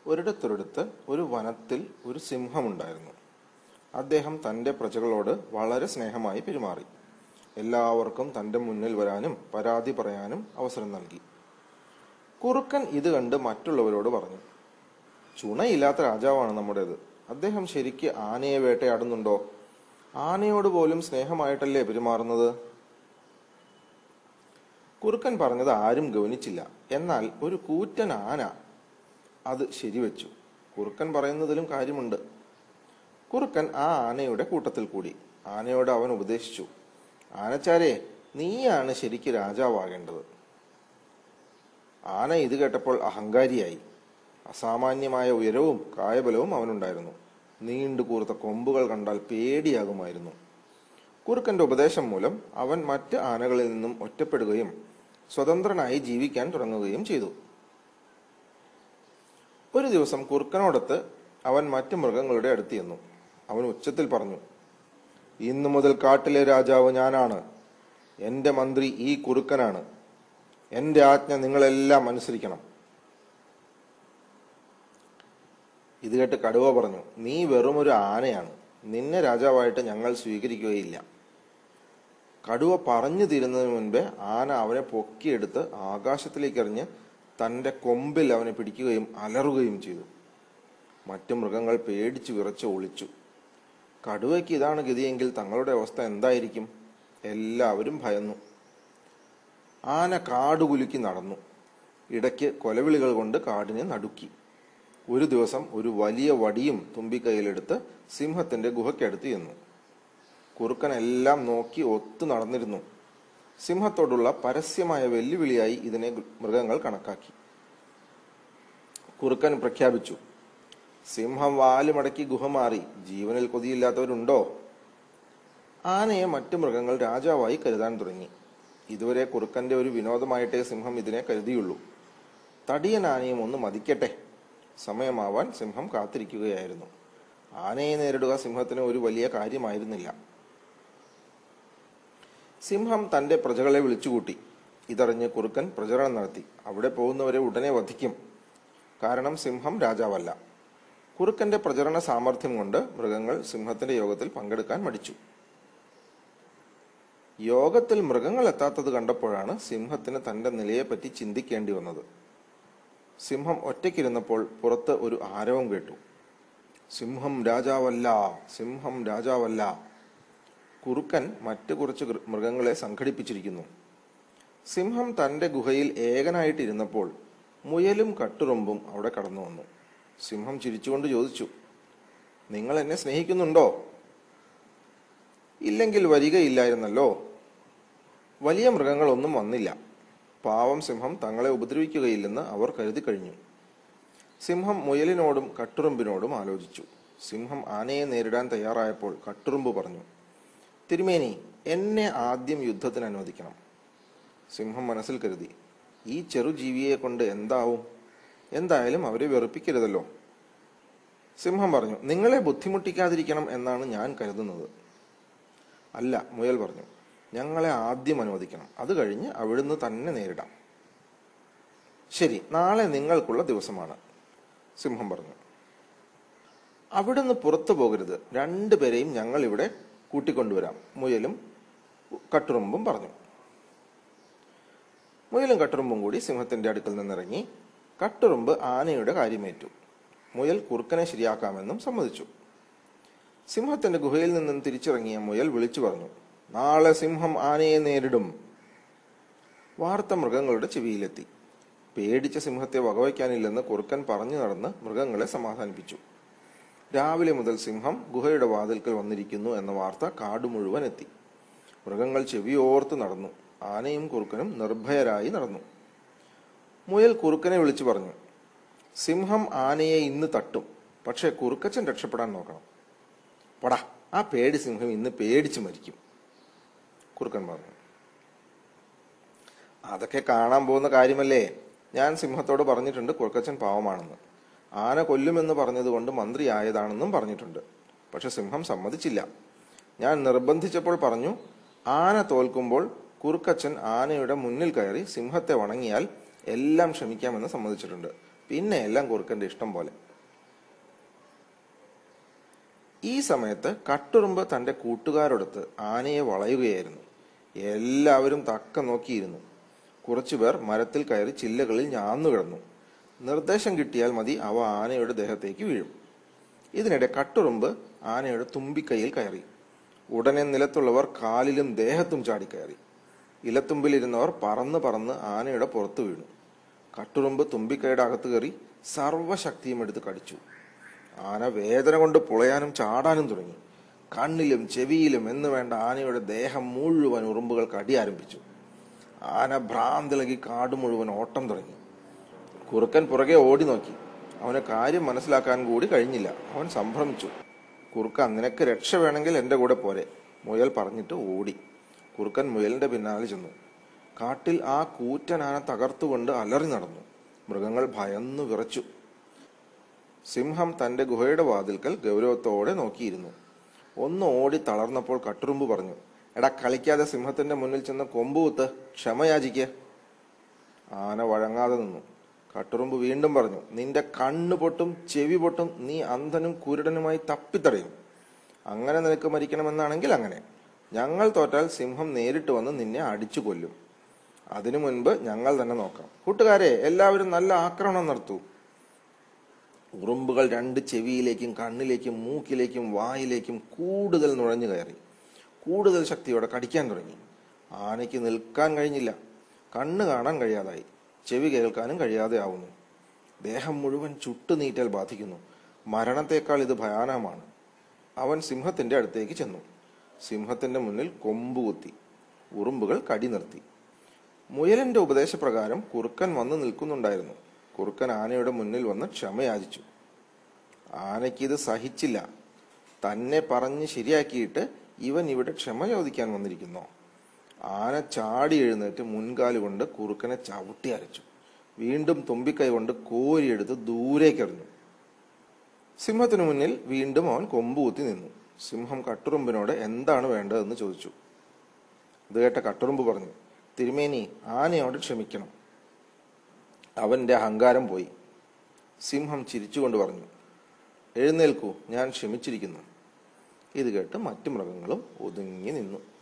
ഒരിടത്തൊരിടത്ത് ഒരു വനത്തിൽ ഒരു സിംഹമുണ്ടായിരുന്നു അദ്ദേഹം തന്റെ പ്രജകളോട് വളരെ സ്നേഹമായി പെരുമാറി എല്ലാവർക്കും തന്റെ മുന്നിൽ വരാനും പരാതി പറയാനും അവസരം നൽകി കുറുക്കൻ ഇത് കണ്ട് മറ്റുള്ളവരോട് പറഞ്ഞു ചുണയില്ലാത്ത രാജാവാണ് നമ്മുടേത് അദ്ദേഹം ശരിക്ക് ആനയെ വേട്ടയാടുന്നുണ്ടോ ആനയോട് പോലും സ്നേഹമായിട്ടല്ലേ പെരുമാറുന്നത് കുറുക്കൻ പറഞ്ഞത് ആരും ഗവനിച്ചില്ല എന്നാൽ ഒരു കൂറ്റൻ ആന അത് ശരിവെച്ചു കുറുക്കൻ പറയുന്നതിലും കാര്യമുണ്ട് കുറുക്കൻ ആ ആനയുടെ കൂട്ടത്തിൽ കൂടി ആനയോട് അവൻ ഉപദേശിച്ചു ആനച്ചാരെ നീയാണ് ശരിക്ക് രാജാവാകേണ്ടത് ആന ഇത് കേട്ടപ്പോൾ അഹങ്കാരിയായി അസാമാന്യമായ ഉയരവും കായബലവും അവനുണ്ടായിരുന്നു നീണ്ടു കൂർത്ത കൊമ്പുകൾ കണ്ടാൽ പേടിയാകുമായിരുന്നു കുറുക്കന്റെ ഉപദേശം മൂലം അവൻ മറ്റ് ആനകളിൽ നിന്നും ഒറ്റപ്പെടുകയും സ്വതന്ത്രനായി ജീവിക്കാൻ തുടങ്ങുകയും ചെയ്തു ഒരു ദിവസം കുറുക്കനോടൊത്ത് അവൻ മറ്റ് മൃഗങ്ങളുടെ അടുത്ത് ചെന്നു അവൻ ഉച്ചത്തിൽ പറഞ്ഞു ഇന്നു മുതൽ കാട്ടിലെ രാജാവ് ഞാനാണ് എന്റെ മന്ത്രി ഈ കുറുക്കനാണ് എന്റെ ആജ്ഞ നിങ്ങളെല്ലാം അനുസരിക്കണം ഇത് കേട്ട് കടുവ പറഞ്ഞു നീ വെറും ഒരു ആനയാണ് നിന്നെ രാജാവായിട്ട് ഞങ്ങൾ സ്വീകരിക്കുകയില്ല കടുവ പറഞ്ഞു തീരുന്നതിന് മുൻപേ ആന അവനെ പൊക്കിയെടുത്ത് ആകാശത്തിലേക്ക് എറിഞ്ഞ് തന്റെ കൊമ്പിൽ അവനെ പിടിക്കുകയും അലറുകയും ചെയ്തു മറ്റു മൃഗങ്ങൾ പേടിച്ചു വിറച്ച് ഒളിച്ചു കടുവയ്ക്ക് ഇതാണ് ഗതിയെങ്കിൽ തങ്ങളുടെ അവസ്ഥ എന്തായിരിക്കും എല്ലാവരും ഭയന്നു ആന കാടുകുലുക്കി നടന്നു ഇടയ്ക്ക് കൊലവിളികൾ കൊണ്ട് കാടിനെ നടുക്കി ഒരു ദിവസം ഒരു വലിയ വടിയും തുമ്പിക്കൈയിലെടുത്ത് സിംഹത്തിന്റെ ഗുഹയ്ക്കടുത്ത് ചെന്നു കുറുക്കൻ എല്ലാം നോക്കി ഒത്തു നടന്നിരുന്നു സിംഹത്തോടുള്ള പരസ്യമായ വെല്ലുവിളിയായി ഇതിനെ മൃഗങ്ങൾ കണക്കാക്കി കുറുക്കൻ പ്രഖ്യാപിച്ചു സിംഹം വാലുമടക്കി ഗുഹ മാറി ജീവനിൽ കൊതിയില്ലാത്തവരുണ്ടോ ആനയെ മറ്റു മൃഗങ്ങൾ രാജാവായി കരുതാൻ തുടങ്ങി ഇതുവരെ കുറുക്കന്റെ ഒരു വിനോദമായിട്ടേ സിംഹം ഇതിനെ കരുതിയുള്ളൂ തടിയൻ ആനയും ഒന്ന് മതിക്കട്ടെ സമയമാവാൻ സിംഹം കാത്തിരിക്കുകയായിരുന്നു ആനയെ നേരിടുക സിംഹത്തിന് ഒരു വലിയ കാര്യമായിരുന്നില്ല സിംഹം തന്റെ പ്രജകളെ വിളിച്ചുകൂട്ടി ഇതറിഞ്ഞ് കുറുക്കൻ പ്രചരണം നടത്തി അവിടെ പോകുന്നവരെ ഉടനെ വധിക്കും കാരണം സിംഹം രാജാവല്ല കുറുക്കന്റെ പ്രചരണ സാമർഥ്യം കൊണ്ട് മൃഗങ്ങൾ സിംഹത്തിന്റെ യോഗത്തിൽ പങ്കെടുക്കാൻ മടിച്ചു യോഗത്തിൽ മൃഗങ്ങൾ എത്താത്തത് കണ്ടപ്പോഴാണ് സിംഹത്തിന് തന്റെ നിലയെപ്പറ്റി ചിന്തിക്കേണ്ടി വന്നത് സിംഹം ഒറ്റയ്ക്കിരുന്നപ്പോൾ പുറത്ത് ഒരു ആരവം കേട്ടു സിംഹം രാജാവല്ല സിംഹം രാജാവല്ല കുറുക്കൻ മറ്റു കുറച്ച് ഗൃ- മൃഗങ്ങളെ സംഘടിപ്പിച്ചിരിക്കുന്നു സിംഹം തന്റെ ഗുഹയിൽ ഏകനായിട്ടിരുന്നപ്പോൾ മുയലും കട്ടുറുമ്പും അവിടെ കടന്നു വന്നു സിംഹം ചിരിച്ചുകൊണ്ട് ചോദിച്ചു നിങ്ങൾ എന്നെ സ്നേഹിക്കുന്നുണ്ടോ ഇല്ലെങ്കിൽ വരികയില്ലായിരുന്നല്ലോ വലിയ മൃഗങ്ങളൊന്നും വന്നില്ല പാവം സിംഹം തങ്ങളെ ഉപദ്രവിക്കുകയില്ലെന്ന് അവർ കരുതി കഴിഞ്ഞു സിംഹം മുയലിനോടും കട്ടുറുമ്പിനോടും ആലോചിച്ചു സിംഹം ആനയെ നേരിടാൻ തയ്യാറായപ്പോൾ കട്ടുറുമ്പ് പറഞ്ഞു തിരുമേനി എന്നെ ആദ്യം യുദ്ധത്തിന് അനുവദിക്കണം സിംഹം മനസ്സിൽ കരുതി ഈ ചെറുജീവിയെ കൊണ്ട് എന്താവും എന്തായാലും അവരെ വെറുപ്പിക്കരുതല്ലോ സിംഹം പറഞ്ഞു നിങ്ങളെ ബുദ്ധിമുട്ടിക്കാതിരിക്കണം എന്നാണ് ഞാൻ കരുതുന്നത് അല്ല മുയൽ പറഞ്ഞു ഞങ്ങളെ ആദ്യം അനുവദിക്കണം അത് കഴിഞ്ഞ് അവിടുന്ന് തന്നെ നേരിടാം ശരി നാളെ നിങ്ങൾക്കുള്ള ദിവസമാണ് സിംഹം പറഞ്ഞു അവിടുന്ന് പുറത്തു പോകരുത് രണ്ടുപേരെയും ഞങ്ങൾ ഇവിടെ കൂട്ടിക്കൊണ്ടുവരാം മുയലും കട്ടുറുമ്പും പറഞ്ഞു മുയലും കട്ടുറുമ്പും കൂടി സിംഹത്തിന്റെ അടുക്കൽ നിന്നിറങ്ങി കട്ടുറുമ്പ് ആനയുടെ കാര്യമേറ്റു മുയൽ കുറുക്കനെ ശരിയാക്കാമെന്നും സമ്മതിച്ചു സിംഹത്തിന്റെ ഗുഹയിൽ നിന്നും തിരിച്ചിറങ്ങിയ മുയൽ വിളിച്ചു പറഞ്ഞു നാളെ സിംഹം ആനയെ നേരിടും വാർത്ത മൃഗങ്ങളുടെ ചെവിയിലെത്തി പേടിച്ച സിംഹത്തെ വകവയ്ക്കാനില്ലെന്ന് കുറുക്കൻ പറഞ്ഞു നടന്ന് മൃഗങ്ങളെ സമാധാനിപ്പിച്ചു രാവിലെ മുതൽ സിംഹം ഗുഹയുടെ വാതിൽക്കൽ വന്നിരിക്കുന്നു എന്ന വാർത്ത കാട് മുഴുവൻ എത്തി മൃഗങ്ങൾ ചെവിയോർത്ത് നടന്നു ആനയും കുറുക്കനും നിർഭയരായി നടന്നു മുയൽ കുറുക്കനെ വിളിച്ചു പറഞ്ഞു സിംഹം ആനയെ ഇന്ന് തട്ടും പക്ഷെ കുറുക്കച്ചൻ രക്ഷപ്പെടാൻ നോക്കണം പടാ ആ പേടി സിംഹം ഇന്ന് പേടിച്ചു മരിക്കും കുറുക്കൻ പറഞ്ഞു അതൊക്കെ കാണാൻ പോകുന്ന കാര്യമല്ലേ ഞാൻ സിംഹത്തോട് പറഞ്ഞിട്ടുണ്ട് കുറുക്കച്ചൻ പാവമാണെന്ന് ആന കൊല്ലുമെന്ന് പറഞ്ഞതുകൊണ്ട് മന്ത്രി ആയതാണെന്നും പറഞ്ഞിട്ടുണ്ട് പക്ഷെ സിംഹം സമ്മതിച്ചില്ല ഞാൻ നിർബന്ധിച്ചപ്പോൾ പറഞ്ഞു ആന തോൽക്കുമ്പോൾ കുറുക്കച്ചൻ ആനയുടെ മുന്നിൽ കയറി സിംഹത്തെ വണങ്ങിയാൽ എല്ലാം ക്ഷമിക്കാമെന്ന് സമ്മതിച്ചിട്ടുണ്ട് പിന്നെ എല്ലാം കുറുക്കന്റെ ഇഷ്ടം പോലെ ഈ സമയത്ത് കട്ടുറുമ്പ് തന്റെ കൂട്ടുകാരോടൊത്ത് ആനയെ വളയുകയായിരുന്നു എല്ലാവരും തക്ക നോക്കിയിരുന്നു കുറച്ചുപേർ മരത്തിൽ കയറി ചില്ലകളിൽ ഞാന്നു കിടന്നു നിർദ്ദേശം കിട്ടിയാൽ മതി അവ ആനയുടെ ദേഹത്തേക്ക് വീഴും ഇതിനിടെ കട്ടുറുമ്പ് ആനയുടെ തുമ്പിക്കൈയിൽ കയറി ഉടനെ നിലത്തുള്ളവർ കാലിലും ദേഹത്തും ചാടിക്കയറി ഇലത്തുമ്പിലിരുന്നവർ പറന്ന് പറന്ന് ആനയുടെ പുറത്തു വീണു കട്ടുറുമ്പ് തുമ്പിക്കൈയുടെ അകത്ത് കയറി സർവശക്തിയും എടുത്ത് കടിച്ചു ആന വേദന കൊണ്ട് പുളയാനും ചാടാനും തുടങ്ങി കണ്ണിലും ചെവിയിലും എന്ന് വേണ്ട ആനയുടെ ദേഹം മുഴുവൻ ഉറുമ്പുകൾ കടി ആരംഭിച്ചു ആന ഭ്രാന്തിളകി കാട് മുഴുവൻ ഓട്ടം തുടങ്ങി കുറുക്കൻ പുറകെ ഓടി നോക്കി അവന് കാര്യം മനസ്സിലാക്കാൻ കൂടി കഴിഞ്ഞില്ല അവൻ സംഭ്രമിച്ചു കുറുക്കൻ നിനക്ക് രക്ഷ വേണമെങ്കിൽ എന്റെ കൂടെ പോരെ മുയൽ പറഞ്ഞിട്ട് ഓടി കുറുക്കൻ മുയലിന്റെ പിന്നാലെ ചെന്നു കാട്ടിൽ ആ കൂറ്റൻ ആന തകർത്തുകൊണ്ട് അലറി നടന്നു മൃഗങ്ങൾ ഭയന്നു വിറച്ചു സിംഹം തന്റെ ഗുഹയുടെ വാതിൽക്കൽ ഗൗരവത്തോടെ നോക്കിയിരുന്നു ഒന്ന് ഓടി തളർന്നപ്പോൾ കട്ടുറുമ്പ് പറഞ്ഞു എടാ കളിക്കാതെ സിംഹത്തിന്റെ മുന്നിൽ ചെന്ന് കൊമ്പുകുത്ത് ക്ഷമയാചിക്ക് ആന വഴങ്ങാതെ നിന്നു കട്ടുറുമ്പ് വീണ്ടും പറഞ്ഞു നിന്റെ കണ്ണു പൊട്ടും ചെവി പൊട്ടും നീ അന്ധനും കുരുടനുമായി തപ്പിത്തടയും അങ്ങനെ നിനക്ക് മരിക്കണമെന്നാണെങ്കിൽ അങ്ങനെ ഞങ്ങൾ തോറ്റാൽ സിംഹം നേരിട്ട് വന്ന് നിന്നെ അടിച്ചു കൊല്ലും അതിനു മുൻപ് ഞങ്ങൾ തന്നെ നോക്കാം കൂട്ടുകാരെ എല്ലാവരും നല്ല ആക്രമണം നടത്തൂ ഉറുമ്പുകൾ രണ്ട് ചെവിയിലേക്കും കണ്ണിലേക്കും മൂക്കിലേക്കും വായിലേക്കും കൂടുതൽ നുഴഞ്ഞു കയറി കൂടുതൽ ശക്തിയോടെ കടിക്കാൻ തുടങ്ങി ആനയ്ക്ക് നിൽക്കാൻ കഴിഞ്ഞില്ല കണ്ണ് കാണാൻ കഴിയാതായി ചെവി കേൾക്കാനും കഴിയാതെ ആവുന്നു ദേഹം മുഴുവൻ ചുട്ടുനീറ്റൽ ബാധിക്കുന്നു മരണത്തേക്കാൾ ഇത് ഭയാനകമാണ് അവൻ സിംഹത്തിന്റെ അടുത്തേക്ക് ചെന്നു സിംഹത്തിന്റെ മുന്നിൽ കൊമ്പ് കുത്തി ഉറുമ്പുകൾ കടി നിർത്തി മുയലിന്റെ ഉപദേശപ്രകാരം കുറുക്കൻ വന്ന് നിൽക്കുന്നുണ്ടായിരുന്നു കുറുക്കൻ ആനയുടെ മുന്നിൽ വന്ന് ക്ഷമയാചിച്ചു ആനയ്ക്ക് ഇത് സഹിച്ചില്ല തന്നെ പറഞ്ഞ് ശരിയാക്കിയിട്ട് ഇവൻ ഇവിടെ ക്ഷമ ചോദിക്കാൻ വന്നിരിക്കുന്നോ ആന ചാടി എഴുന്നേറ്റ് മുൻകാല് കൊണ്ട് കുറുക്കനെ ചവിട്ടി അരച്ചു വീണ്ടും തുമ്പിക്കൈ കൊണ്ട് കോരിയെടുത്ത് ദൂരേക്കെറിഞ്ഞു സിംഹത്തിനു മുന്നിൽ വീണ്ടും അവൻ കൊമ്പുകുത്തി നിന്നു സിംഹം കട്ടുറുമ്പിനോട് എന്താണ് വേണ്ടതെന്ന് ചോദിച്ചു ഇത് കേട്ട കട്ടുറുമ്പ് പറഞ്ഞു തിരുമേനി ആനയോട് ക്ഷമിക്കണം അവന്റെ അഹങ്കാരം പോയി സിംഹം ചിരിച്ചുകൊണ്ട് പറഞ്ഞു എഴുന്നേൽക്കൂ ഞാൻ ക്ഷമിച്ചിരിക്കുന്നു ഇത് കേട്ട് മറ്റു മൃഗങ്ങളും ഒതുങ്ങി നിന്നു